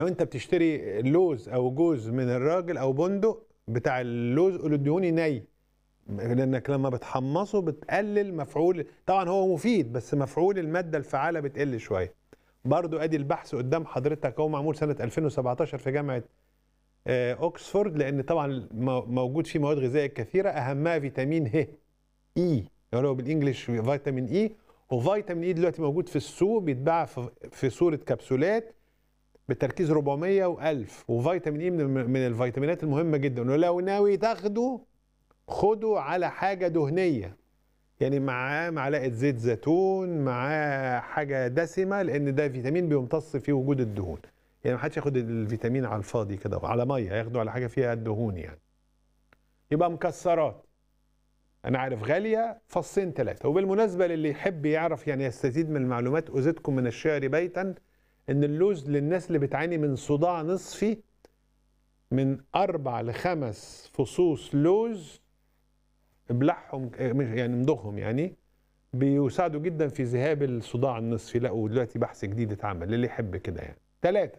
لو انت بتشتري لوز او جوز من الراجل او بندق بتاع اللوز قول اديهوني ني لانك لما بتحمصه بتقلل مفعول طبعا هو مفيد بس مفعول الماده الفعاله بتقل شويه برضو ادي البحث قدام حضرتك هو معمول سنه 2017 في جامعه آه، اوكسفورد لان طبعا مو- موجود فيه مواد غذائيه كثيره اهمها فيتامين ه اي اللي هو بالانجلش فيتامين اي وفيتامين اي دلوقتي موجود في السوق بيتباع في- في صوره كبسولات بتركيز 400 و1000 وفيتامين اي من من الفيتامينات المهمه جدا ولو ناوي تاخده خده على حاجه دهنيه يعني معاه معلقه زيت زيتون معاه حاجه دسمه لان ده فيتامين بيمتص فيه وجود الدهون يعني ما حدش ياخد الفيتامين على الفاضي كده على ميه ياخده على حاجه فيها دهون يعني يبقى مكسرات انا عارف غاليه فصين ثلاثه وبالمناسبه للي يحب يعرف يعني يستزيد من المعلومات ازيدكم من الشعر بيتا ان اللوز للناس اللي بتعاني من صداع نصفي من اربع لخمس فصوص لوز ابلعهم يعني امضغهم يعني بيساعدوا جدا في ذهاب الصداع النصفي لا ودلوقتي بحث جديد اتعمل للي يحب كده يعني ثلاثة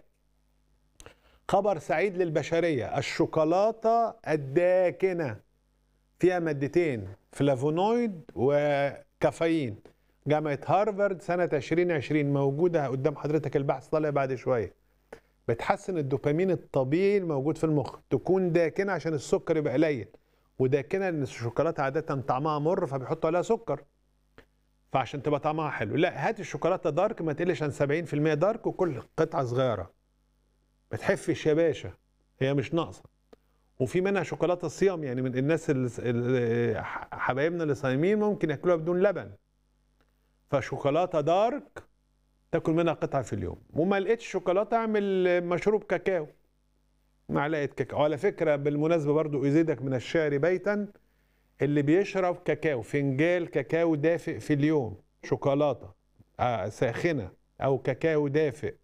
خبر سعيد للبشرية الشوكولاتة الداكنة فيها مادتين فلافونويد وكافيين جامعة هارفارد سنة 2020 موجودة قدام حضرتك البحث طالع بعد شوية بتحسن الدوبامين الطبيعي الموجود في المخ تكون داكنة عشان السكر يبقى قليل وداكنة لأن الشوكولاتة عادة طعمها مر فبيحطوا عليها سكر فعشان تبقى طعمها حلو لا هات الشوكولاتة دارك ما تقلش عن 70% دارك وكل قطعة صغيرة ما تحفش يا باشا هي مش ناقصة وفي منها شوكولاتة صيام يعني من الناس اللي اللي- حبايبنا اللي صايمين ممكن ياكلوها بدون لبن فشوكولاتة دارك تاكل منها قطعة في اليوم وما لقيتش شوكولاتة اعمل مشروب كاكاو معلقة كاكاو على فكرة بالمناسبة برضو أزيدك من الشعر بيتا اللي بيشرب كاكاو فنجال كاكاو دافئ في اليوم شوكولاتة آه ساخنة أو كاكاو دافئ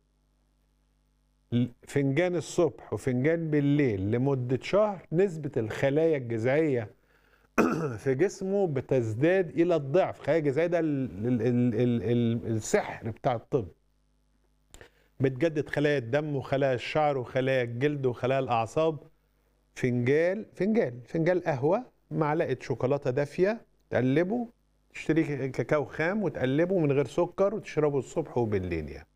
ل- فنجان الصبح وفنجان بالليل لمدة شهر نسبة الخلايا الجذعية في جسمه بتزداد إلى الضعف خلايا الجذعية ده ال- ال- ال- ال- ال- السحر بتاع الطب بتجدد خلايا الدم وخلايا الشعر وخلايا الجلد وخلايا الأعصاب فنجال فنجال فنجال قهوة معلقة شوكولاتة دافية تقلبه تشتري كاكاو خام وتقلبه من غير سكر وتشربه الصبح وبالليل يعني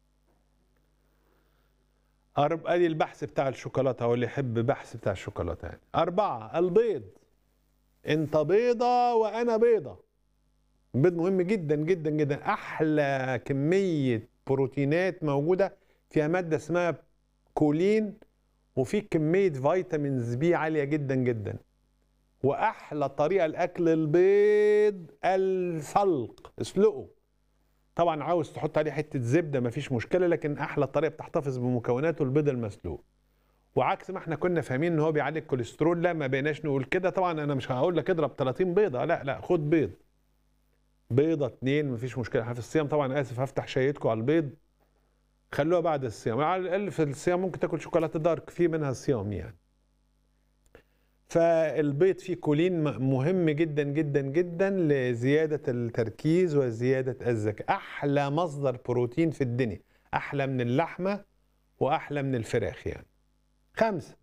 أرب... ادي البحث بتاع الشوكولاته هو اللي يحب بحث بتاع الشوكولاته يعني أربعة البيض أنت بيضة وأنا بيضة البيض مهم جدا جدا جدا أحلى كمية بروتينات موجودة فيها مادة اسمها كولين وفي كمية فيتامينز بي عالية جدا جدا وأحلى طريقة لأكل البيض السلق اسلقه طبعا عاوز تحط عليه حته زبده مفيش مشكله لكن احلى طريقه بتحتفظ بمكوناته البيض المسلوق وعكس ما احنا كنا فاهمين ان هو بيعالج الكوليسترول لا ما بقيناش نقول كده طبعا انا مش هقول لك اضرب 30 بيضه لا لا خد بيض بيضه اتنين مفيش مشكله احنا في الصيام طبعا اسف هفتح شهيتكم على البيض خلوها بعد الصيام على الاقل في الصيام ممكن تاكل شوكولاته دارك في منها الصيام يعني فالبيض فيه كولين م- مهم جدا جدا جدا لزيادة التركيز وزيادة الذكاء أحلى مصدر بروتين في الدنيا أحلى من اللحمة وأحلى من الفراخ يعني خمسة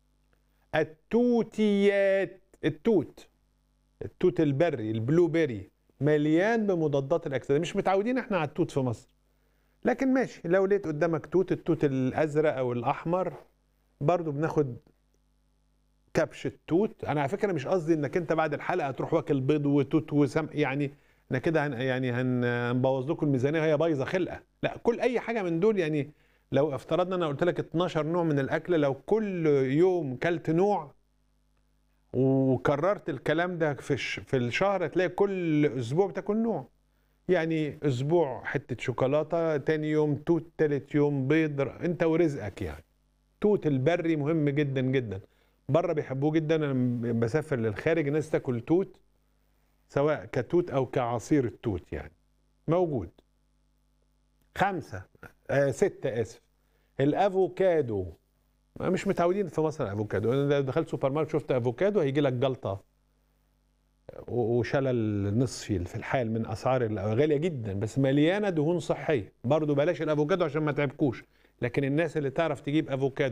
التوتيات التوت التوت البري البلو بيري مليان بمضادات الأكسدة مش متعودين احنا على التوت في مصر لكن ماشي لو لقيت قدامك توت التوت الأزرق أو الأحمر برضو بناخد كبش التوت انا على فكره مش قصدي انك انت بعد الحلقه تروح واكل بيض وتوت وسم يعني احنا كده هن يعني هن- هنبوظ لكم الميزانيه وهي بايظه خلقه لا كل اي حاجه من دول يعني لو افترضنا انا قلت لك 12 نوع من الاكل لو كل يوم كلت نوع وكررت الكلام ده في الش- في الشهر هتلاقي كل اسبوع بتاكل نوع يعني اسبوع حته شوكولاته تاني يوم توت تالت يوم بيض انت ورزقك يعني توت البري مهم جدا جدا بره بيحبوه جدا انا م- بسافر للخارج الناس تاكل توت سواء كتوت او كعصير التوت يعني موجود خمسة آه ستة اسف الافوكادو مش متعودين في مصر الافوكادو انا لو دخلت سوبر ماركت شفت افوكادو هيجي لك جلطه و- وشلل نصفي في الحال من اسعار ال- غاليه جدا بس مليانه دهون صحيه برضو بلاش الافوكادو عشان ما تعبكوش لكن الناس اللي تعرف تجيب افوكادو